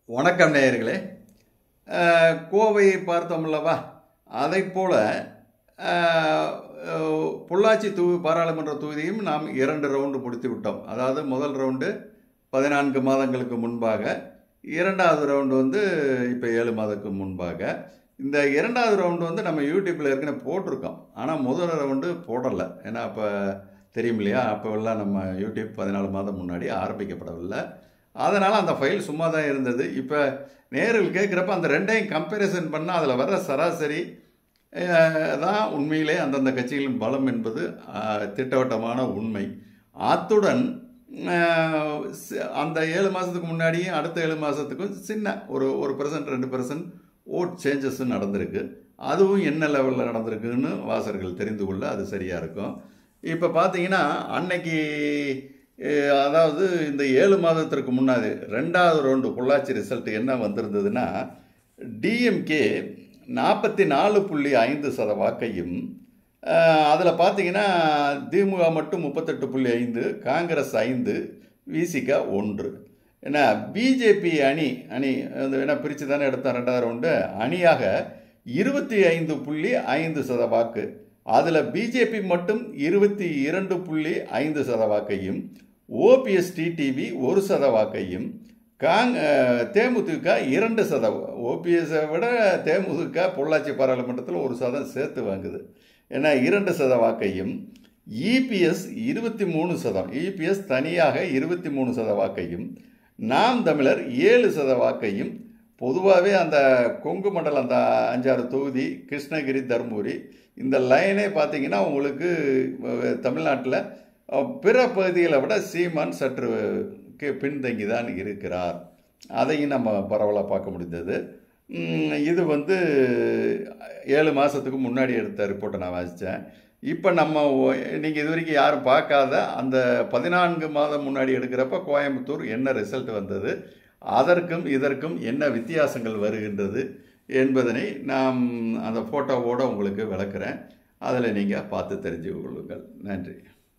வணக்கம் நேயர்களே அஹ், கோவையை பார்த்தோம்லவா அதை போல அஹ், அஹ், பொள்ளாச்சி தூ பாராளுமன்ற தொகுதியும் நாம் இரண்டு ரவுண்டு முடித்து விட்டோம் அதாவது முதல் ரவுண்டு பதினான்கு மாதங்களுக்கு முன்பாக இரண்டாவது ரவுண்டு வந்து இப்போ ஏழு மாதத்துக்கு முன்பாக இந்த இரண்டாவது ரவுண்டு வந்து நம்ம யூடியூப்பில் ஏற்கனவே போட்டிருக்கோம் ஆனால் முதல் ரவுண்டு போடலை ஏன்னா அப்போ தெரியும் இல்லையா அப்போல்லாம் நம்ம யூடியூப் பதினாலு மாதம் முன்னாடி ஆரம்பிக்கப்படவில்லை அதனால் அந்த ஃபைல் சும்மா தான் இருந்தது இப்போ நேரில் கேட்குறப்ப அந்த ரெண்டையும் கம்பேரிசன் பண்ணால் அதில் வர்ற சராசரி அஹ், தான் உண்மையிலே அந்தந்த கட்சிகளின் பலம் என்பது அஹ், திட்டவட்டமான உண்மை அத்துடன் அஹ், சி- அந்த ஏழு மாதத்துக்கு முன்னாடியும் அடுத்த ஏழு மாதத்துக்கும் சின்ன ஒரு ஒரு பர்சன்ட் ரெண்டு பர்சன்ட் ஓட் சேஞ்சஸ் நடந்திருக்கு அதுவும் என்ன லெவலில் நடந்திருக்குன்னு வாசகர்கள் தெரிந்து கொள்ள அது சரியாக இருக்கும் இப்போ பார்த்தீங்கன்னா அன்னைக்கு அஹ், அதாவது இந்த ஏழு மாதத்திற்கு முன்னாடி ரெண்டாவது ரவுண்டு பொள்ளாச்சி ரிசல்ட் என்ன வந்திருந்ததுன்னா டிஎம்கே நாற்பத்தி நாலு புள்ளி ஐந்து சத வாக்கையும் அதில் பார்த்தீங்கன்னா திமுக மட்டும் முப்பத்தெட்டு புள்ளி ஐந்து காங்கிரஸ் ஐந்து விசிக ஒன்று ஏன்னா பிஜேபி அணி அணி அது வேணா பிரித்து தானே எடுத்தோம் ரெண்டாவது ரவுண்டு அணியாக இருபத்தி ஐந்து புள்ளி ஐந்து சத வாக்கு அதில் பிஜேபி மட்டும் இருபத்தி இரண்டு புள்ளி ஐந்து சத வாக்கையும் ஓபிஎஸ் டிடிவி ஒரு சத வாக்கையும் காங் அஹ், தேமுதிக இரண்டு சதம் ஓபிஎஸை விட தேமுதிக பொள்ளாச்சி பாராளுமன்றத்தில் ஒரு சதம் சேர்த்து வாங்குது ஏன்னா இரண்டு சத வாக்கையும் இபிஎஸ் இருபத்தி மூணு சதம் இபிஎஸ் தனியாக இருபத்தி மூணு சத வாக்கையும் நாம் தமிழர் ஏழு சத வாக்கையும் பொதுவாகவே அந்த கொங்கு மண்டலம் அந்த அஞ்சாறு தொகுதி கிருஷ்ணகிரி தருமபுரி இந்த லைனே பார்த்தீங்கன்னா உங்களுக்கு தமிழ்நாட்டில் பிற பகுதிகளை விட சீமான் சற்று கி- பின்தங்கி தான் இருக்கிறார் அதையும் நம்ம பரவலாக பார்க்க முடிந்தது உம், இது வந்து ஏழு மாதத்துக்கு முன்னாடி எடுத்த ரிப்போர்ட்டை நான் வாசித்தேன் இப்போ நம்ம நீங்கள் இது வரைக்கும் யாரும் பார்க்காத அந்த பதினான்கு மாதம் முன்னாடி எடுக்கிறப்ப கோயம்புத்தூர் என்ன ரிசல்ட் வந்தது அதற்கும் இதற்கும் என்ன வித்தியாசங்கள் வருகின்றது என்பதனை நாம் அந்த ஃபோட்டோவோடு உங்களுக்கு விளக்குறேன் அதில் நீங்கள் பார்த்து தெரிஞ்சு கொள்ளுங்கள் நன்றி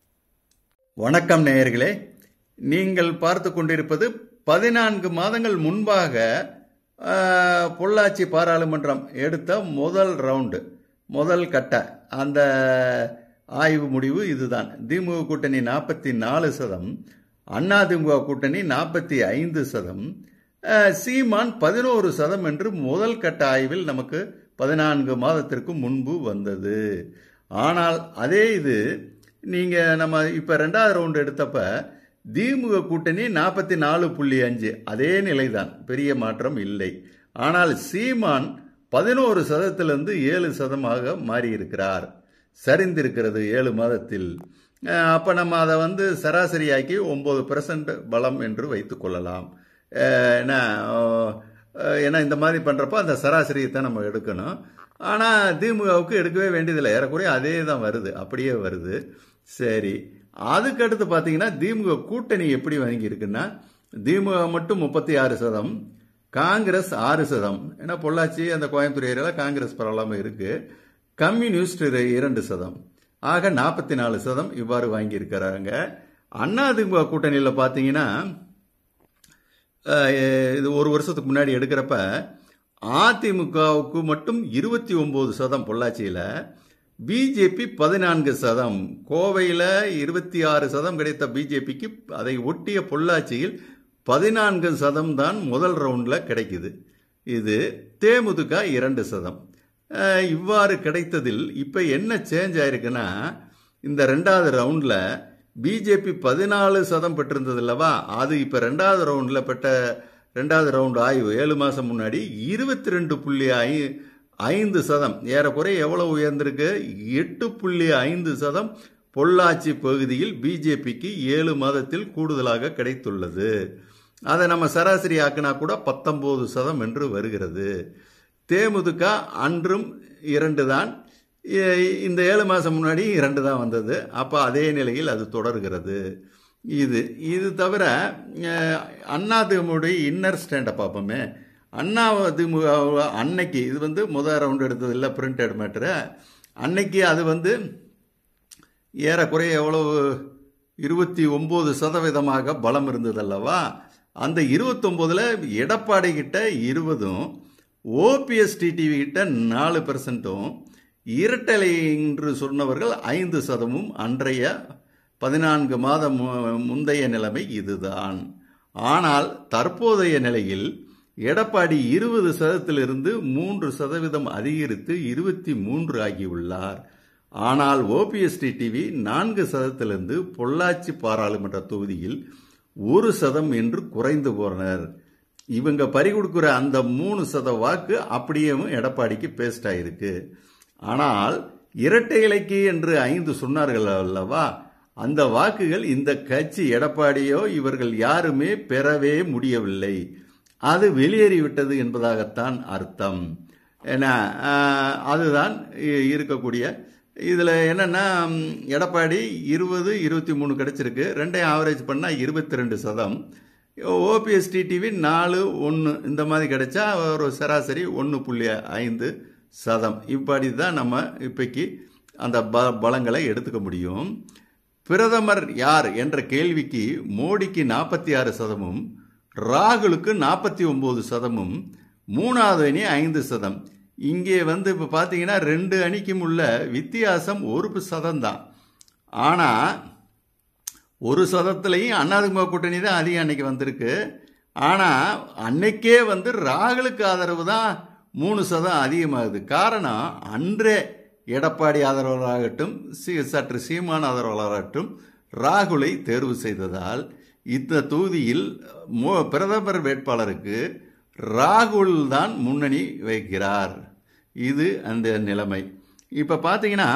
வணக்கம் நேயர்களே நீங்கள் பார்த்து கொண்டிருப்பது பதினான்கு மாதங்கள் முன்பாக ஆஹ், பொள்ளாச்சி பாராளுமன்றம் எடுத்த முதல் ரவுண்டு முதல் கட்ட அந்த ஆய்வு முடிவு இதுதான் திமுக கூட்டணி நாற்பத்தி நாலு சதம் அதிமுக கூட்டணி நாற்பத்தி ஐந்து சதம் ஆஹ், சீமான் பதினோரு சதம் என்று முதல் கட்ட ஆய்வில் நமக்கு பதினான்கு மாதத்திற்கு முன்பு வந்தது ஆனால் அதே இது நீங்கள் நம்ம இப்போ ரெண்டாவது ரவுண்டு எடுத்தப்ப திமுக கூட்டணி நாற்பத்தி நாலு புள்ளி அஞ்சு அதே நிலைதான் பெரிய மாற்றம் இல்லை ஆனால் சீமான் பதினோரு சதத்திலிருந்து ஏழு சதமாக மாறியிருக்கிறார் சரிந்திருக்கிறது ஏழு மாதத்தில் அஹ், அப்ப நம்ம அதை வந்து சராசரியாக்கி ஒன்பது பெர்சன்ட் பலம் என்று வைத்துக் கொள்ளலாம் அஹ், ஏன்னா அஹ், ஏன்னா இந்த மாதிரி பண்றப்ப அந்த சராசரியை தான் நம்ம எடுக்கணும் ஆனால் திமுகவுக்கு எடுக்கவே வேண்டியதில்லை ஏறக்குறைய அதே தான் வருது அப்படியே வருது சரி அதுக்கு அடுத்து பார்த்தீங்கன்னா திமுக கூட்டணி எப்படி வாங்கியிருக்குன்னா திமுக மட்டும் முப்பத்தி ஆறு சதம் காங்கிரஸ் ஆறு சதம் ஏன்னா பொள்ளாச்சி அந்த கோயம்புத்தூர் ஏரியாவில் காங்கிரஸ் பரவலாமல் இருக்கு கம்யூனிஸ்ட் இரு- இரண்டு சதம் ஆக நாற்பத்தி நாலு சதம் இவ்வாறு வாங்கியிருக்கிறாங்க அண்ணா திமுக கூட்டணியில் பார்த்தீங்கன்னா அஹ், இது ஒரு வருஷத்துக்கு முன்னாடி எடுக்கிறப்ப அதிமுகவுக்கு மட்டும் இருபத்தி ஒன்பது சதம் பொள்ளாச்சியில் பிஜேபி பதினான்கு சதம் கோவையில் இருபத்தி ஆறு சதம் கிடைத்த பிஜேபிக்கு அதை ஒட்டிய பொள்ளாச்சியில் பதினான்கு சதம் தான் முதல் ரவுண்டில் கிடைக்குது இது தேமுதிக இரண்டு சதம் அஹ், இவ்வாறு கிடைத்ததில் இப்போ என்ன சேஞ்ச் ஆயிருக்குன்னா இந்த ரெண்டாவது ரவுண்டில் பிஜேபி பதினாலு சதம் பெற்றிருந்தது அல்லவா அது இப்போ ரெண்டாவது ரவுண்டில் பெற்ற ரெண்டாவது ரவுண்டு ஆய்வு ஏழு மாதம் முன்னாடி இருபத்தி ரெண்டு புள்ளி ஐ ஐந்து சதம் ஏறக்குறைய எவ்வளவு உயர்ந்திருக்கு எட்டு புள்ளி ஐந்து சதம் பொள்ளாச்சி பகுதியில் பிஜேபிக்கு ஏழு மாதத்தில் கூடுதலாக கிடைத்துள்ளது அதை நம்ம சராசரி ஆக்கினா கூட பத்தொன்பது சதம் என்று வருகிறது தேமுதிக அன்றும் இரண்டு தான் இ- இந்த ஏழு மாதம் முன்னாடி இரண்டு தான் வந்தது அப்போ அதே நிலையில் அது தொடர்கிறது இது இது தவிர அஹ், அண்ணா திமுடைய இன்னர் ஸ்டாண்டை பார்ப்போமே அண்ணா திமுக அன்னைக்கு இது வந்து முதல் ரவுண்ட் எடுத்தது இல்லை பிரிண்டட் மேட்ரு அன்னைக்கு அது வந்து ஏறக்குறைய எவ்வளவு இருபத்தி ஒம்பது சதவீதமாக பலம் இருந்ததல்லவா அந்த இருபத்தொம்போதில் எடப்பாடி கிட்ட இருபதும் ஓபிஎஸ் டிடிவி கிட்ட நாலு பெர்சன்ட்டும் இரட்டலை என்று சொன்னவர்கள் ஐந்து சதமும் அன்றைய பதினான்கு மாதம் மு- முந்தைய நிலைமை இதுதான் ஆனால் தற்போதைய நிலையில் எடப்பாடி இருபது சதத்திலிருந்து மூன்று சதவீதம் அதிகரித்து இருபத்தி மூன்று ஆகியுள்ளார் ஆனால் ஓபிஎஸ் டிவி நான்கு சதத்திலிருந்து பொள்ளாச்சி பாராளுமன்ற தொகுதியில் ஒரு சதம் என்று குறைந்து போனர் இவங்க பறி கொடுக்குற அந்த மூணு சத வாக்கு அப்படியே எடப்பாடிக்கு பேஸ்ட் ஆயிருக்கு ஆனால் இரட்டை இலைக்கு என்று ஐந்து சொன்னார்கள் அல்லவா அந்த வாக்குகள் இந்த கட்சி எடப்பாடியோ இவர்கள் யாருமே பெறவே முடியவில்லை அது வெளியேறிவிட்டது என்பதாகத்தான் அர்த்தம் ஏன்னா ஆஹ், அதுதான் இ- இருக்கக்கூடிய இதில் என்னன்னா ம், எடப்பாடி இருபது இருபத்தி மூணு கிடைச்சிருக்கு ரெண்டையும் ஆவரேஜ் பண்ணால் இருபத்தி ரெண்டு சதம் ஓபிஎஸ் டிடிவி நாலு ஒன்று இந்த மாதிரி கிடைச்சா ஒரு சராசரி ஒன்று புள்ளி ஐந்து சதம் இப்படி தான் நம்ம இப்போக்கி அந்த ப பலங்களை எடுத்துக்க முடியும் பிரதமர் யார் என்ற கேள்விக்கு மோடிக்கு நாற்பத்தி ஆறு சதமும் ராகுலுக்கு நாற்பத்தி ஒம்பது சதமும் மூணாவது அணி ஐந்து சதம் இங்கே வந்து இப்போ பார்த்தீங்கன்னா ரெண்டு அணிக்கும் உள்ள வித்தியாசம் ஒரு சதம் தான் ஆனால் ஒரு சதத்துலையும் அண்ணாதிமுக கூட்டணி தான் அதிகம் அன்னைக்கு வந்திருக்கு ஆனால் அன்னைக்கே வந்து ராகுலுக்கு ஆதரவு தான் மூணு சதம் அதிகமாகுது காரணம் அன்றே எடப்பாடி ஆதரவாளராகட்டும் சி சற்று சீமான் ஆதரவாளராகட்டும் ராகுலை தேர்வு செய்ததால் இந்த தொகுதியில் மோ- பிரதமர் வேட்பாளருக்கு ராகுல் தான் முன்னணி வைக்கிறார் இது அந்த நிலைமை இப்போ பார்த்தீங்கன்னா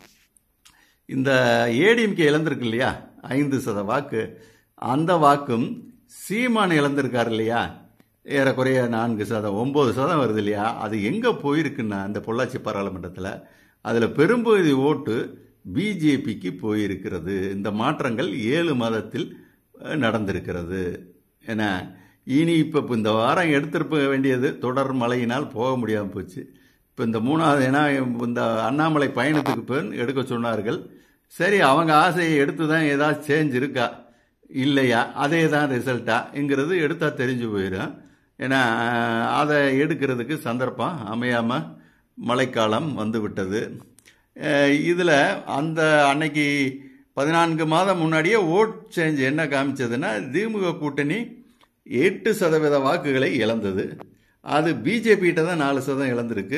இந்த ஏடிஎம்கே இழந்திருக்கு இல்லையா ஐந்து சத வாக்கு அந்த வாக்கும் சீமான் இழந்திருக்கார் இல்லையா ஏறக்குறைய நான்கு சதம் ஒம்பது சதம் வருது இல்லையா அது எங்கே போயிருக்குன்னா அந்த பொள்ளாச்சி பாராளுமன்றத்தில் அதில் பெரும்பகுதி ஓட்டு பிஜேபிக்கு போயிருக்கிறது இந்த மாற்றங்கள் ஏழு மாதத்தில் அஹ், நடந்திருக்கிறது ஏன்னா இனி இப்போ இந்த வாரம் எடுத்திருப்ப வேண்டியது தொடர் மழையினால் போக முடியாமல் போச்சு இப்போ இந்த மூணாவது ஏன்னா இந்த அண்ணாமலை பயணத்துக்கு பின் எடுக்க சொன்னார்கள் சரி அவங்க ஆசையை எடுத்து தான் ஏதாவது சேஞ்ச் இருக்கா இல்லையா அதே தான் ரிசல்ட்டாங்கிறது எடுத்தா தெரிஞ்சு போயிடும் ஏன்னா அஹ், அதை எடுக்கிறதுக்கு சந்தர்ப்பம் அமையாமல் மழைக்காலம் வந்து விட்டது இதில் அந்த அன்னைக்கு பதினான்கு மாதம் முன்னாடியே ஓட் சேஞ்ச் என்ன காமிச்சதுன்னா திமுக கூட்டணி எட்டு சதவீத வாக்குகளை இழந்தது அது பிஜேபி கிட்ட தான் நாலு சதம் இழந்திருக்கு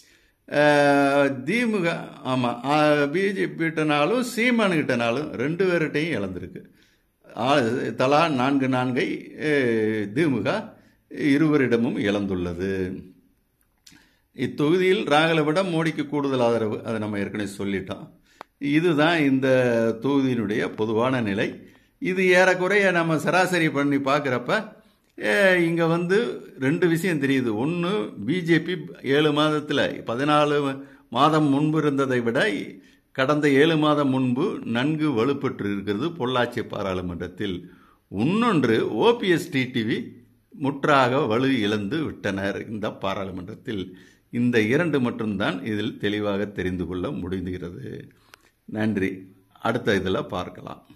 அஹ், திமுக ஆமாம் பிஜேபி கிட்டனாலும் சீமானு கிட்டனாலும் ரெண்டு பேர்கிட்டையும் இழந்திருக்கு ஆ- தலா நான்கு நான்கை அஹ், திமுக இருவரிடமும் இழந்துள்ளது இத்தொகுதியில் ராகுலை விட மோடிக்கு கூடுதல் ஆதரவு அதை நம்ம ஏற்கனவே சொல்லிட்டோம் இதுதான் இந்த தொகுதியினுடைய பொதுவான நிலை இது ஏறக்குறைய நம்ம சராசரி பண்ணி பார்க்குறப்ப இங்கே வந்து ரெண்டு விஷயம் தெரியுது ஒன்று பிஜேபி ஏழு மாதத்தில் பதினாலு மாதம் முன்பு இருந்ததை விட கடந்த ஏழு மாதம் முன்பு நன்கு வலுப்பெற்று இருக்கிறது பொள்ளாச்சி பாராளுமன்றத்தில் இன்னொன்று ஓபிஎஸ் டிடிவி முற்றாக வலு இழந்து விட்டனர் இந்த பாராளுமன்றத்தில் இந்த இரண்டு மட்டும்தான் இதில் தெளிவாக தெரிந்து கொள்ள முடிகிறது நன்றி அடுத்த இதில் பார்க்கலாம்